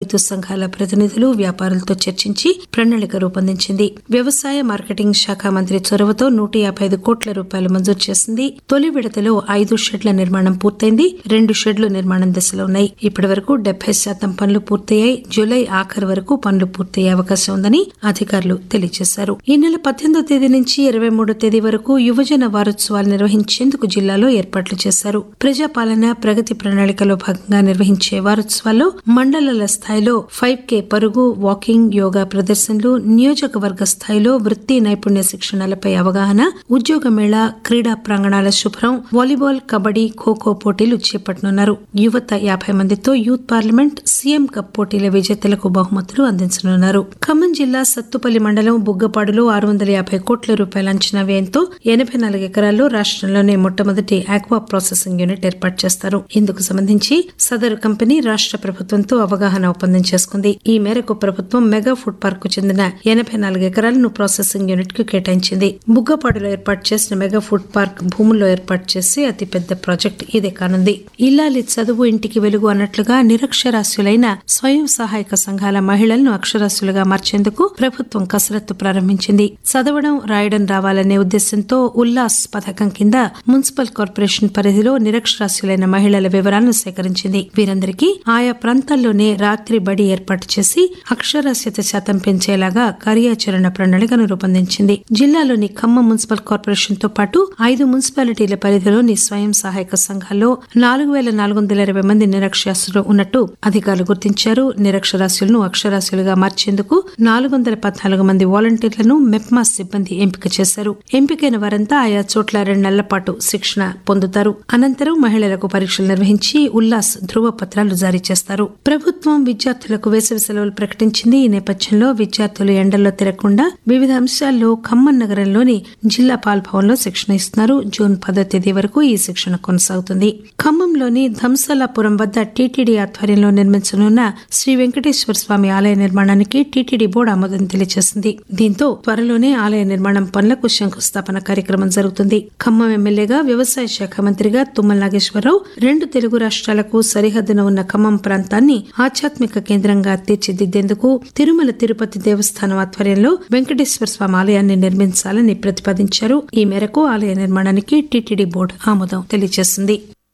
రైతు సంఘాల ప్రతినిధులు వ్యాపారులతో చర్చించి ప్రణాళిక రూపొందించింది వ్యవసాయ మార్కెటింగ్ శాఖ మంత్రి చొరవతో నూట యాభై ఐదు కోట్ల రూపాయలు మంజూరు చేసింది తొలి విడతలో ఐదు షెడ్ల నిర్మాణం పూర్తయింది రెండు షెడ్లు నిర్మాణం దశలో ఉన్నాయి ఇప్పటి వరకు డెబ్బై శాతం పనులు పూర్తయ్యాయి జూలై ఆఖరు వరకు పనులు పూర్తయ్యే అవకాశం ఉందని అధికారులు తెలియజేశారు ఈ నెల పద్దెనిమిదో తేదీ నుంచి ఇరవై మూడో తేదీ వరకు యువజన వారోత్సవాలు నిర్వహించేందుకు జిల్లాలో ఏర్పాట్లు చేశారు ప్రజాపాలన ప్రగతి ప్రణాళికలో భాగంగా నిర్వహించే వారోత్సవాల్లో మండలాల స్థాయిలో ఫైవ్ కే పరుగు వాకింగ్ యోగా ప్రదర్శనలు నియోజకవర్గ స్థాయిలో వృత్తి నైపుణ్య శిక్షణలపై అవగాహన ఉద్యోగ మేళా క్రీడా ప్రాంగణాల శుభ్రం వాలీబాల్ కబడ్డీ ఖోఖో పోటీలు చేపట్టనున్నారు యువత యాభై మందితో యూత్ పార్లమెంట్ సీఎం కప్ పోటీల విజేతలకు బహుమతులు అందించనున్నారు ఖమ్మం జిల్లా సత్తుపల్లి మండలం బుగ్గపాడులో ఆరు వందల యాభై కోట్ల రూపాయల అంచనా వ్యయంతో ఎనభై నాలుగు ఎకరాల్లో రాష్ట్రంలోనే మొట్టమొదటి ఆక్వా ప్రాసెసింగ్ యూనిట్ ఏర్పాటు చేస్తారు ఇందుకు సంబంధించి సదరు కంపెనీ రాష్ట్ర ప్రభుత్వంతో అవగాహన ఒప్పందం చేసుకుంది ఈ మేరకు ప్రభుత్వం మెగా ఫుడ్ పార్క్ కు చెందిన ఎనభై నాలుగు ఎకరాలను ప్రాసెసింగ్ యూనిట్ కు కేటాయించింది బుగ్గపాడులో ఏర్పాటు చేసిన మెగా ఫుడ్ పార్క్ భూముల్లో ఏర్పాటు చేసే అతిపెద్ద ప్రాజెక్ట్ ఇదే కానుంది ఇల్లాలి చదువు ఇంటికి వెలుగు అన్నట్లుగా నిరక్షరాస్యులైన స్వయం సహాయక సంఘాల మహిళలను అక్షరాస్యులుగా మార్చేందుకు ప్రభుత్వం కసరత్తు ప్రారంభించింది చదవడం రాయడం రావాలనే ఉద్దేశంతో ఉల్లాస్ పథకం కింద మున్సిపల్ కార్పొరేషన్ పరిధిలో నిరక్షరాస్యులైన మహిళల వివరాలను సేకరించింది వీరందరికీ ఆయా ప్రాంతాల్లోనే రాత్రి బడి ఏర్పాటు చేసి అక్షరాస్యత శాతం పెంచేలాగా కార్యాచరణ ప్రణాళికను రూపొందించింది జిల్లాలోని ఖమ్మం మున్సిపల్ కార్పొరేషన్ తో పాటు ఐదు మున్సిపాలిటీల పరిధిలోని స్వయం సహాయక సంఘాల్లో నాలుగు వేల నాలుగు వందల ఇరవై మంది నిరక్షరాస్యులు ఉన్నట్టు అధికారులు గుర్తించారు నిరక్షరాస్యులను అక్షరాస్యులుగా మార్చేందుకు నాలుగు వందల పద్నాలుగు మంది వాలంటీర్లను మెప్మా సిబ్బంది ఎంపిక చేశారు ఎంపికైన వారంతా ఆయా చోట్ల రెండు నెలల పాటు శిక్షణ పొందుతారు అనంతరం మహిళలకు పరీక్షలు నిర్వహించి ఉల్లాస్ ధృవ పత్రాలు జారీ చేస్తారు ప్రభుత్వం విద్యార్థులకు వేసవి సెలవులు ప్రకటించింది ఈ నేపథ్యంలో విద్యార్థులు ఎండల్లో తిరగకుండా వివిధ అంశాల్లో ఖమ్మం నగరంలోని జిల్లా పాల్భవన్లో శిక్షణ ఇస్తున్నారు జూన్ పదో తేదీ వరకు ఈ శిక్షణ కొనసాగుతుంది ఖమ్మంలోని ధంసలాపురం వద్ద టీటీడీ ఆధ్వర్యంలో నిర్మించనున్న శ్రీ వెంకటేశ్వర స్వామి ఆలయ నిర్మాణానికి టీటీడీ బోర్డు ఆమోదం తెలియజేసింది దీంతో త్వరలోనే ఆలయ నిర్మాణం పనులకు శంకుస్థాపన కార్యక్రమం జరుగుతుంది ఖమ్మం ఎమ్మెల్యేగా వ్యవసాయ శాఖ మంత్రిగా తుమ్మల నాగేశ్వరరావు రెండు తెలుగు రాష్ట్రాలకు సరిహద్దున ఉన్న ఖమ్మం ప్రాంతాన్ని ఆధ్యాత్మిక కేంద్రంగా తీర్చిదిద్దేందుకు తిరుమల తిరుపతి దేవస్థానం ఆధ్వర్యంలో వెంకటేశ్వర స్వామి ఆలయాన్ని నిర్మించాలని ప్రతిపాదించారు ఈ మేరకు ఆలయ నిర్మాణానికి టీటీడీ బోర్డు ఆమోదం తెలియజేసింది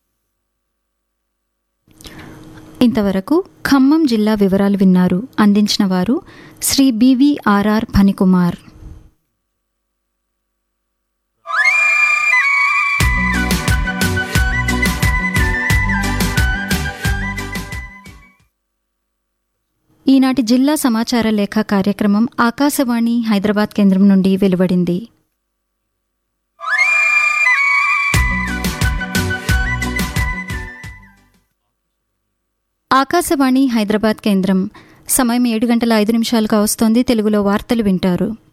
ఇంతవరకు ఖమ్మం జిల్లా వివరాలు విన్నారు అందించిన వారు శ్రీ బివిఆర్ఆర్ ఫణికుమార్ ఈనాటి జిల్లా సమాచార లేఖ కార్యక్రమం ఆకాశవాణి హైదరాబాద్ కేంద్రం నుండి వెలువడింది ఆకాశవాణి హైదరాబాద్ కేంద్రం సమయం ఏడు గంటల ఐదు నిమిషాలుగా వస్తోంది తెలుగులో వార్తలు వింటారు